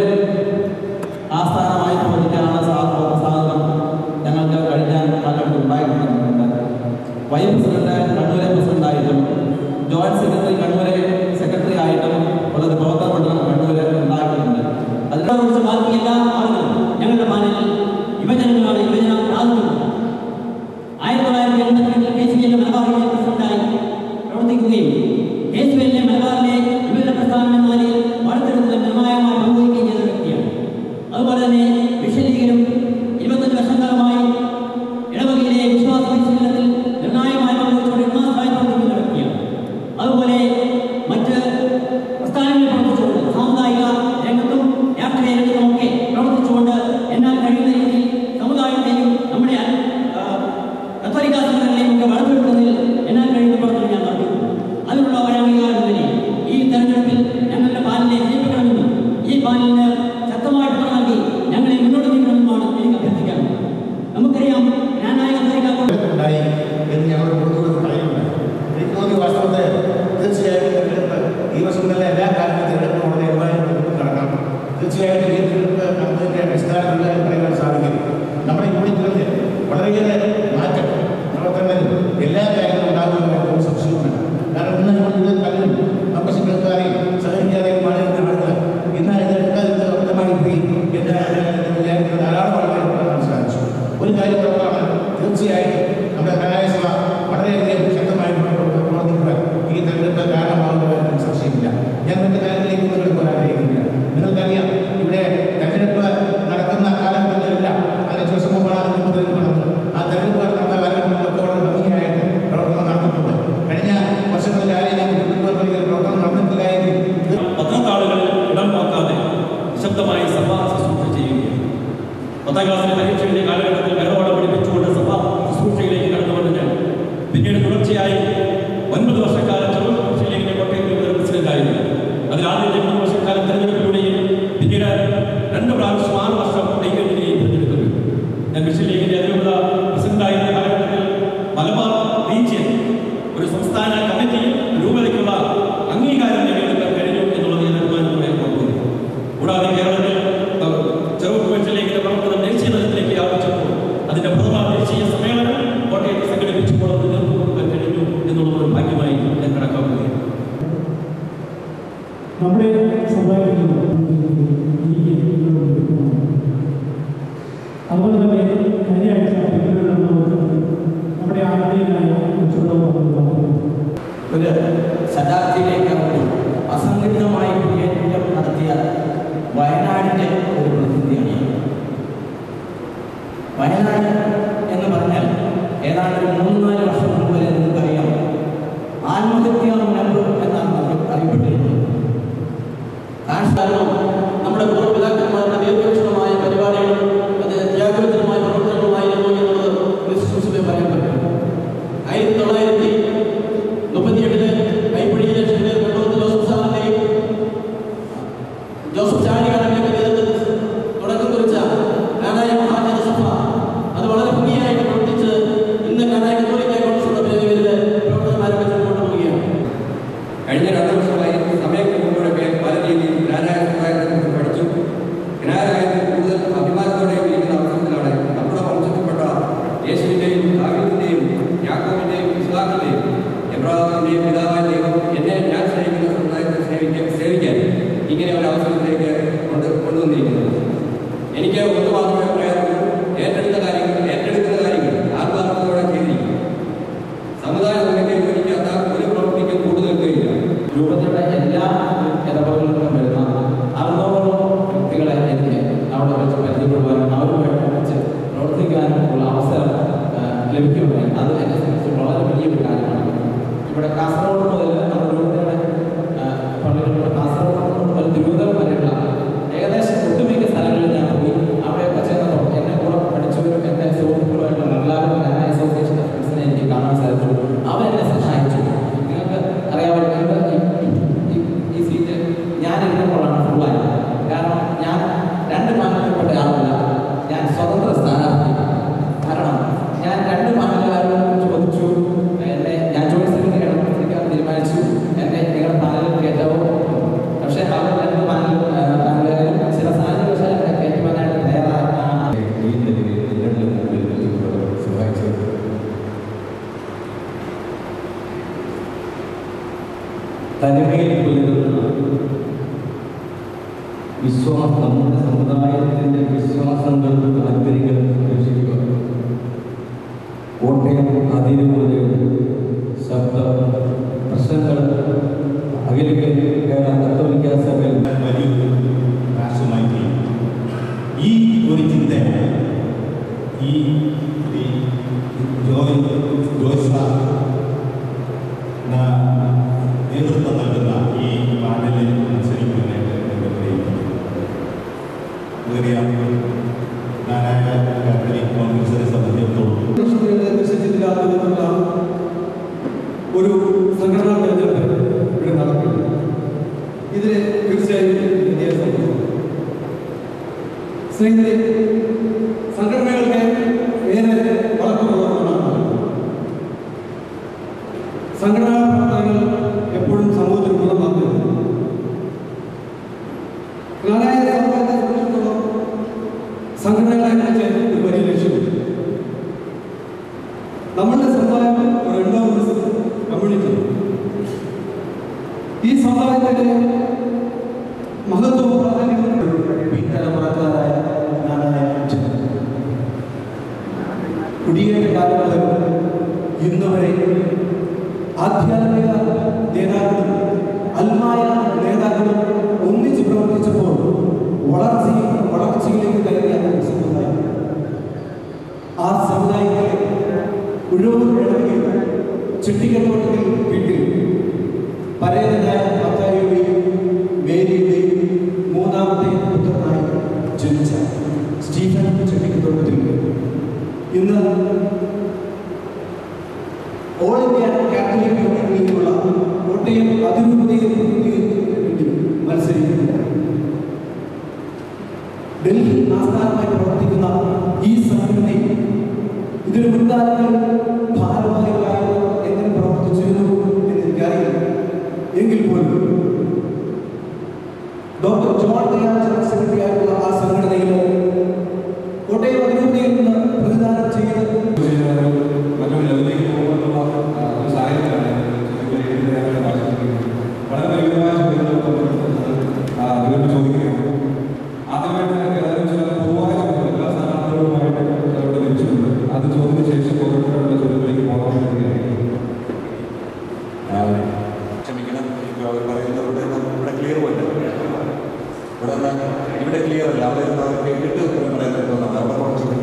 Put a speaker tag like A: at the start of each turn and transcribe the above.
A: ആസ്ഥാനമായി പ്രവർത്തിക്കാനുള്ള സാ- സാധനം ഞങ്ങൾക്ക് കഴിഞ്ഞ കാലഘട്ടത്തിൽ ഉണ്ടായിട്ടുണ്ട് വൈസ് പ്രസിഡന്റ് കണ്ണൂരെ പ്രസിഡന്റായിട്ടും ജോയിന്റ് സെക്രട്ടറി കണ്ണൂരെ സെക്രട്ടറി ആയിട്ടും ഉള്ള ഒരു പ്രവർത്തന മണ്ഡലം കണ്ണൂര് ഉണ്ടാക്കിയിട്ടുണ്ട് അതിൽ
B: കുറിച്ച് ബാക്കി എല്ലാ ആളുകളും ഞങ്ങളുടെ പാനലിൽ യുവജനങ്ങളാണ് യുവജന പ്രാതിനിധ്യം ആയിരത്തി തൊള്ളായിരത്തി എൺപത്തിരണ്ടിൽ കെ സി എല്ലിന്റെ മലബാറിലെ പ്രസിഡന്റായി പ്രവർത്തിക്കുകയും കെ സി എല്ലിന്റെ മലബാറിലെ യുവജന പ്രസ്ഥാനം എന്ന നിലയിൽ വളർത്തിയെടുത്തതിൽ നിർണായകമായി പങ്കുവഹിക്കുകയും ചെയ്ത വ്യക്തിയാണ് അതുപോലെ തന്നെ വിഷലീഗിലും ഇരുപത്തഞ്ച് വർഷക്കാലമായി ഇടവകയിലെ വിശ്വാസ പരിശീലനത്തിൽ നിർണായകമായി പങ്കുവച്ചുകൊണ്ട് ഇടമാസമായി പ്രവർത്തിക്കുന്ന വ്യക്തിയാണ് അതുപോലെ മറ്റ് പ്രസ്ഥാനങ്ങളിൽ പ്രവർത്തിച്ചുകൊണ്ട് സാമുദായിക രംഗത്തും രാഷ്ട്രീയ രംഗത്തും ഒക്കെ പ്രവർത്തിച്ചുകൊണ്ട് എന്നാൽ കഴിയുന്ന രീതിയിൽ സമുദായത്തെയും നമ്മുടെ ആ, കത്തോലിക്ക സഭകളെയും ഒക്കെ വളർത്തിയെടുക്കുന്നതിൽ എന്നാൽ കഴിയുന്ന പ്രവർത്തനം ഞാൻ നടത്തിയിട്ടുണ്ട് അതിനുള്ള ഒരു അംഗീകാരം തന്നെ ഈ തെരഞ്ഞെടുപ്പിൽ ഞങ്ങളുടെ പാലിനെ ജയിപ്പിക്കണമെന്നും ഈ പാലിന് ശക്തമായ പിന്തുണ നൽകി ഞങ്ങളെ മുന്നോട്ട് നീക്കണമെന്നുമാണ് എനിക്ക് അഭ്യർത്ഥിക്കാറുള്ളത് നമുക്കറിയാം ജ്ഞാനായ കത്തോലിക്ക
C: ഉണ്ടായി എന്ന് ഞങ്ങൾ മുൻകൂർ പറയുന്നുണ്ട് എനിക്ക് തോന്നി വാസ്തവത്തിൽ തീർച്ചയായും തെരഞ്ഞെടുപ്പ് ഈ വർഷം തന്നെ എല്ലാ കാലത്തും തെരഞ്ഞെടുപ്പ് വളരെ നിർവഹിച്ചു നടക്കണം തീർച്ചയായിട്ടും ഈ തെരഞ്ഞെടുപ്പ് കമ്പനിയുടെ അടിസ്ഥാനത്തിലുള്ള എന്ന് പറയാൻ സാധിക്കും നമ്മുടെ യൂണിറ്റുകളിൽ വളരെയേറെ മാറ്റം പ്രവർത്തനങ്ങളിൽ എല്ലാ കാര്യങ്ങളും ഉണ്ടാകുമെന്ന് ഒരു സംശയവുമില്ല കാരണം ഇന്ന് യൂണിറ്റുകളിൽ പലരും മെമ്പർഷിപ്പുകാരെയും സഹകരിക്കാതെയും ആളുകൾ ആളുകൾ ഇന്ന് ഇതെടുക്കാതിരുന്ന് അബദ്ധമായി പോയി എന്ന് വിചാരിക്കുന്ന ധാരാളം ആളുകളെ കാണാൻ സാധിച്ചു ഒരു കാര്യം ഉറപ്പാണ് തീർച്ചയായും നമ്മുടെ കലായസഭ വളരെയധികം ശക്തമായി മുന്നോട്ട് പ്രവർത്തിക്കുവാൻ ഈ തെരഞ്ഞെടുപ്പ് കാരണമാകുമെന്ന് സംശയമില്ല ഞാൻ മറ്റു കാര്യങ്ങളിലേക്ക് ഒന്നും കിടക്കുവാൻ ആഗ്രഹിക്കുന്നില്ല നിങ്ങൾക്കറിയാം ഇവിടെ തെരഞ്ഞെടുപ്പ് നടക്കുന്ന കാലഘട്ടങ്ങളിലെല്ലാം അതിന് ദിവസം മുമ്പാണ് അതിന് മുമ്പ് തെരഞ്ഞെടുപ്പ് നടന്നത് ആ തെരഞ്ഞെടുപ്പ് നടത്തുന്ന കാലഘട്ടങ്ങളിലൊക്കെ വളരെ ഭംഗിയായിട്ട് പ്രവർത്തനം നടന്നിട്ടുണ്ട് കഴിഞ്ഞ വർഷങ്ങളിൽ ആരെയും ഞാൻ കുടുംബ പ്രവർത്തനം നടന്നിട്ടില്ല എങ്കിൽ
D: പത്രത്താളുകളിൽ ഇടം നോക്കാതെ നിശബ്ദമായി സഭാ ശുശ്രൂഷ ചെയ്യുകയാണ് പത്താം ക്ലാസ്സിലെ പരീക്ഷയുടെ കാലഘട്ടത്തിൽ കരോളം പഠിപ്പിച്ചുകൊണ്ട് സഭാ ശുശ്രൂഷയിലേക്ക് കടന്നുകൊണ്ട് ഞാൻ പിന്നീട് തുടർച്ചയായി ഒൻപത് വർഷക്കാലം ചെറുപ്പം ലീഗിന്റെ കോട്ടയം യുവജന പ്രസിഡന്റായിരുന്നു അതിൽ ആദ്യത്തെ മൂന്ന് വർഷക്കാലം തെരഞ്ഞെടുപ്പിലൂടെയും പിന്നീട് രണ്ട് പ്രാവശ്യം ആറ് വർഷം ലീഗിനെയും തെരഞ്ഞെടുക്കുന്നു ഞാൻ മിഷൻ ലീഗിന്റെ അതിരൂപത പ്രസിഡന്റായിരുന്ന കാലഘട്ടത്തിൽ മലബാർ റീജിയൻ ഒരു സംസ്ഥാന കമ്മിറ്റി രൂപതയ്ക്കുള്ള അംഗീകാരം നേടിയെടുക്കാൻ കഴിഞ്ഞു എന്നുള്ളത് ഞാൻ അഭിമാനത്തോടെ ഓർക്കുന്നു കൂടാതെ കേരളത്തിൽ അഹ്, ചെറുപ്പ് മിഷനിലേക്ക് പ്രവർത്തനം ദേശീയ തലത്തിലേക്ക് വ്യാപിച്ചപ്പോൾ അതിന്റെ പ്രഥമ ദേശീയ സമ്മേളനം കോട്ടയത്ത് സംഘടിപ്പിച്ചപ്പോൾ അത് നേതൃത്വം കൊടുക്കാൻ കഴിഞ്ഞു എന്നുള്ളത് ഒരു ഭാഗ്യമായി ഞാൻ കണക്കാക്കുകയാണ്
E: നമ്മുടെ സമുദായത്തിൽ അതുപോലെ തന്നെ കഴിഞ്ഞ ആഴ്ച ബംഗളൂരിൽ നമുക്ക് നമ്മുടെ ആദ്യനായ
A: ഒരു ശതാബ്ദിയിലേക്ക് അവർ അസംഘടിതമായി കുടിയേറ്റം നടത്തിയ വയനാടിൻ്റെ ഒരു പ്രതിനിധിയാണ് ഞാൻ. വയനാട് എന്ന് പറഞ്ഞാൽ ഏതാണ്ട് ഒരു മൂന്ന് നാല് വർഷം മുമ്പ് വരെ നിങ്ങൾക്കറിയാം ആത്മഹത്യാ മുനമ്പ് എന്നാണ് നമ്മൾ അറിയപ്പെട്ടിരുന്നത് കാരണം നമ്മുടെ പൂർവ്വപിതാക്കന്മാരുടെ ദീർഘക്ഷണമായ പരിപാടികളും അത് ത്യാഗോചരമായ പ്രവർത്തനങ്ങളുമായിരുന്നു എന്നുള്ളത് വിശ്വസിച്ച് പറയാൻ പറ്റും ആയിരത്തി തൊള്ളായിരത്തി മുപ്പത്തിയെട്ടില് കൈപ്പിടിയിലെ ഷെഡിൽ കണ്ടോത്ത് ജോസഫ് സാറിന്റെയും ജോസഫ് ചാഴികാടന്റെ നേതൃത്വത്തിൽ തുടക്കം കുറിച്ച കാനായ മഹാജനസഭ അത് വളരെ ഭംഗിയായിട്ട് പ്രവർത്തിച്ച് ഇന്ന് കാനായ കത്തോലിക്ക കോൺഗ്രസിന്റെ പേരിൽ പ്രവർത്തനം ആരംഭിച്ചു കൊണ്ടുപോവുകയാണ്
F: കഴിഞ്ഞ രണ്ട് വർഷമായി സമയം കിട്ടുമ്പോഴൊക്കെ പല രീതിയിൽ ജ്ഞാനായ സമുദായത്തെക്കുറിച്ച് പഠിച്ചു ജ്ഞാനായത്തിൽ കൂടുതൽ അഭിമാനത്തോടെ ഇരിക്കുന്ന അവസരത്തിലാണ് നമ്മുടെ വംശത്തിൽപ്പെട്ട യേശുവിൻ്റെയും ദാവീദിൻ്റെയും യാക്കോബിൻ്റെയും ഇസ്ലാമിൻ്റെയും എബ്രാഹിമിൻ്റെയും പിതാവായ ദൈവം എന്നെ ഞാൻ സ്നേഹിക്കുന്ന സമുദായത്തെ സേവിക്കാൻ സേവിക്കാൻ ഇങ്ങനെ ഒരു അവസരത്തിലേക്ക് കൊണ്ട് കൊണ്ടുവന്നിരിക്കുന്നത് എനിക്ക് ഒന്ന് മാത്രമേ പറയാനുള്ളൂ ഏറ്റെടുത്ത കാര്യങ്ങൾ ഏറ്റെടുക്കുന്ന കാര്യങ്ങൾ ആത്മാർത്ഥതയോടെ ചെയ്തിരിക്കും സമുദായ നന്മയ്ക്ക് യോജിക്കാത്ത ഒരു പ്രവൃത്തിക്കും കൂടുതൽ നിൽക്കുകയില്ല
A: രൂപത്തിലുള്ള എല്ലാ ഇടപെടലുകളും വരുന്ന അറുന്നൂറോളം വ്യക്തികളെ എനിക്ക് അവിടെ വെച്ച് പരിചയപ്പെടുവാനും അവരുമായിട്ട് വെച്ച് പ്രവർത്തിക്കാനും ഉള്ള അവസരം ആ, ലഭിക്കുകയുണ്ടായി അത് എന്നെ സംബന്ധിച്ച് വളരെ വലിയൊരു കാര്യമാണ് ഇവിടെ കാസർഗോഡ് മുതൽ നമ്മുടെ രൂപതയുടെ ആ, പള്ളികളുടെ കാസർഗോഡ് മുതൽ തിരുവനന്തപുരം വരെയുള്ള ഏകദേശം ഒട്ടുമിക്ക സ്ഥലങ്ങളിൽ ഞാൻ പോയി അവിടെ വെച്ച്
F: വിശ്വാസം നമ്മുടെ സമുദായത്തിൻ്റെ വിശ്വാസങ്ങൾ താല്പര്യങ്ങൾ രക്ഷിക്കുക കോട്ടയം അതിരൂപതയുടെ ശബ്ദം പ്രശ്നങ്ങൾ അഖിലേക്ക് കേരള കത്തോലിക്ക സഭയിൽ
C: വലിയൊരു രാഷ്ട്രമായി തീരും ഈ ഒരു ചിന്തയാണ് ഈ ഈ ജോയ് ജോയ്സ എന്ന നേതൃത്വം നൽകുന്ന ഈ പാനലിൽ മത്സരിക്കുന്നതിനായിട്ട് എന്നെ പ്രേരിപ്പിക്കുന്നത് നമുക്കറിയാം നാരായണ കാത്തലിക് കോൺഗ്രസിനെ സംബന്ധിച്ചിടത്തോളം
A: വിശ്വസിച്ചിട്ടില്ലാത്തതിനുള്ള ഒരു സംഘടനാ തെരഞ്ഞെടുപ്പ് ഇവിടെ നടക്കില്ല ഇതിന് തീർച്ചയായും ഇന്ത്യയെ സംബന്ധിച്ചു സ്നേഹിതരെ സംഘടനകൾക്ക് ഏറെ വളർത്തുന്നതാണ് സംഘടനാ പ്രവർത്തനങ്ങൾ എപ്പോഴും സമൂഹത്തിൽ ഗുണമാക്കുന്നത് നാരായ സമുദായത്തെ സംബന്ധിച്ചിടത്തോളം സംഘടനകളെ കുറിച്ച് ഒരു വലിയ ലക്ഷ്യമുണ്ട് നമ്മളുടെ സമുദായം ഒരു എൻഡോമസ് കമ്മ്യൂണിറ്റി ഈ സമുദായത്തിന്റെ മഹത്വവും പ്രാധാന്യവും പിൻതലമുറക്കാരായ നാനായ മനുഷ്യർ. കുടിയേറ്റ കാലം മുതൽ ഇന്ന് വരെ ആധ്യാത്മിക നേതാക്കളും അൽമായ നേതാക്കളും ഒന്നിച്ച് പ്രവർത്തിച്ചപ്പോൾ വളർച്ചയിൽ വളർച്ചയിലേക്ക് കയറിയ ഒരു സമുദായം ആ സമുദായത്തെ ഉഴവൂർ ഇടവകയിൽ ചെട്ടിക്കത്തോട്ടത്തിൽ വീട്ടിൽ പരേതനായ മത്തായിയുടെയും മേരിയുടെയും മൂന്നാമത്തെ പുത്രനായി ജനിച്ച സ്റ്റീഫൻ ചെട്ടിക്കത്തോട്ടത്തിൽ ഇന്ന് ഓൾ ഇന്ത്യ കാത്തലിക് യൂണിയനിലേക്കുള്ള കോട്ടയം അതിരൂപതയെ പ്രതിനിധീകരിക്കുന്നതിന് വേണ്ടി മത്സരിക്കുന്നു ഡൽഹി ആസ്ഥാനമായി പ്രവർത്തിക്കുന്ന ഈ സംഘടനയിൽ ഇതിന് മുൻകാലങ്ങളിൽ ഭാരവാഹികളായവർ എങ്ങനെ പ്രവർത്തിച്ചിരുന്നു എന്ന് എനിക്കറിയില്ല എങ്കിൽ പോലും doctor John Dayal general secretary ആയിട്ടുള്ള ആ സംഘടനയിലെ കോട്ടയം അതിരൂപതയിൽ നിന്ന് പ്രതിദാനം ചെയ്ത്
G: മറ്റൊരു ലെവലിലേക്ക് പോകുമെന്നുള്ള ആ, ഒരു സാഹചര്യത്തിലാണ് ചോദിക്കുന്നത് വളരെ പരിമിതമായ ചോദ്യങ്ങൾ ആ അതിലോട്ട് ചോദിക്കുകയാണ് ആദ്യമായിട്ട് ഏതായാലും ചില പൊതുവായ ചോദ്യങ്ങൾ എല്ലാ സ്ഥാനാർത്ഥികളുമായിട്ട് അവിടെ ലഭിച്ചിട്ടുണ്ട് അത് ചോദിച്ച ശേഷം ഓരോരുത്തരുടെ ചോദ്യത്തിലേക്ക് പോകാൻ വേണ്ടിയാണ്
H: ക്ഷമിക്കണം ഇപ്പോൾ അവർ പറയുന്നത് ഇവിടെ ഇവിടെ ക്ലിയർ പോയില്ല ഇവിടെ എന്താ ഇവിടെ ക്ലിയർ അല്ല അവിടെ ഇരുന്ന് അവർ കേട്ടിട്ട് ഉത്തരം പറയുന്നത് തോന്നുന്നത് അവിടെ കുറച്ച്